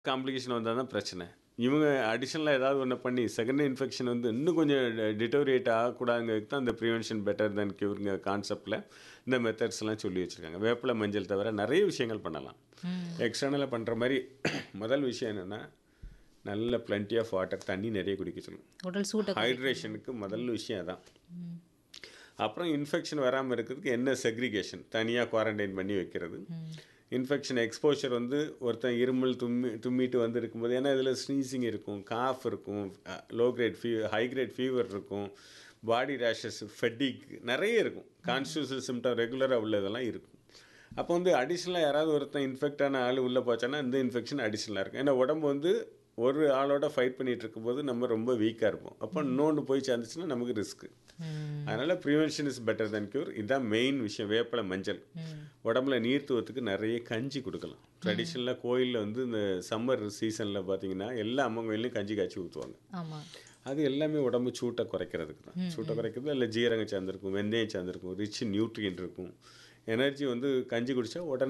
complication வந்தால் தான் பிரச்சனை இவங்க அடிஷனலாக ஏதாவது ஒன்று பண்ணி செகண்ட் இன்ஃபெக்ஷன் வந்து இன்னும் கொஞ்சம் டிட்டோரியேட் ஆகக்கூடாதுங்கிறதுக்கு தான் இந்த ப்ரிவென்ஷன் பெட்டர் தென் கியூருங்க கான்செப்டில் இந்த மெத்தட்ஸ்லாம் சொல்லி வச்சுருக்காங்க வேப்பிலை மஞ்சள் தவிர நிறைய விஷயங்கள் பண்ணலாம் எக்ஸ்டர்னலாக பண்ணுற மாதிரி முதல் விஷயம் என்னென்னா நல்ல plenty ஆஃப் வாட்டர் தண்ணி நிறைய குடிக்க சொல்லணும் உடல் சூட்டை ஹைட்ரேஷனுக்கு முதல் விஷயம் அதான் அப்புறம் இன்ஃபெக்ஷன் வராமல் இருக்கிறதுக்கு என்ன செக்ரிகேஷன் தனியாக குவாரண்டைன் பண்ணி வைக்கிறது இன்ஃபெக்ஷன் எக்ஸ்போஷர் வந்து ஒருத்தன் இருமல் தும்மி தும்மிட்டு வந்து இருக்கும்போது ஏன்னா இதில் ஸ்னீசிங் இருக்கும் காஃப் இருக்கும் லோ கிரேட் ஃபீ ஹை கிரேட் ஃபீவர் இருக்கும் பாடி ரேஷஸ் ஃபெட்டிக் நிறைய இருக்கும் கான்ஸ்டியூசல் சிம்டம் ரெகுலராக உள்ளதெல்லாம் இருக்கும் அப்போ வந்து அடிஷ்னலாக யாராவது ஒருத்தன் இன்ஃபெக்ட் ஆன ஆள் உள்ளே போச்சான்னா இந்த இன்ஃபெக்ஷன் அடிஷ்னலாக இருக்கும் ஏன்னா உடம்பு வந்து ஒரு ஆளோட ஃபைட் பண்ணிட்டு இருக்கும்போது நம்ம ரொம்ப வீக்காக இருப்போம் அப்போ இன்னொன்று போய் சேர்ந்துச்சுன்னா நமக்கு ரிஸ்க்கு அதனால் prevention is better than cure இதுதான் மெயின் விஷயம் வேப்பிலை மஞ்சள் உடம்புல நீர்த்துவத்துக்கு நிறைய கஞ்சி கொடுக்கலாம் ட்ரெடிஷ்னலாக கோயிலில் வந்து இந்த சம்மர் சீசனில் பார்த்தீங்கன்னா எல்லா அம்மன் கோயிலையும் கஞ்சி காய்ச்சி ஊற்றுவாங்க ஆமாம் அது எல்லாமே உடம்பு சூட்டை குறைக்கிறதுக்கு தான் சூட்டை குறைக்கிறது இல்லை ஜீரகம் சேர்ந்துருக்கும் வெந்தயம் சேர்ந்துருக்கும் ரிச் நியூட்ரியன்ட் இருக்கும் எனர்ஜி வந்து கஞ்சி குடித்தா உடனே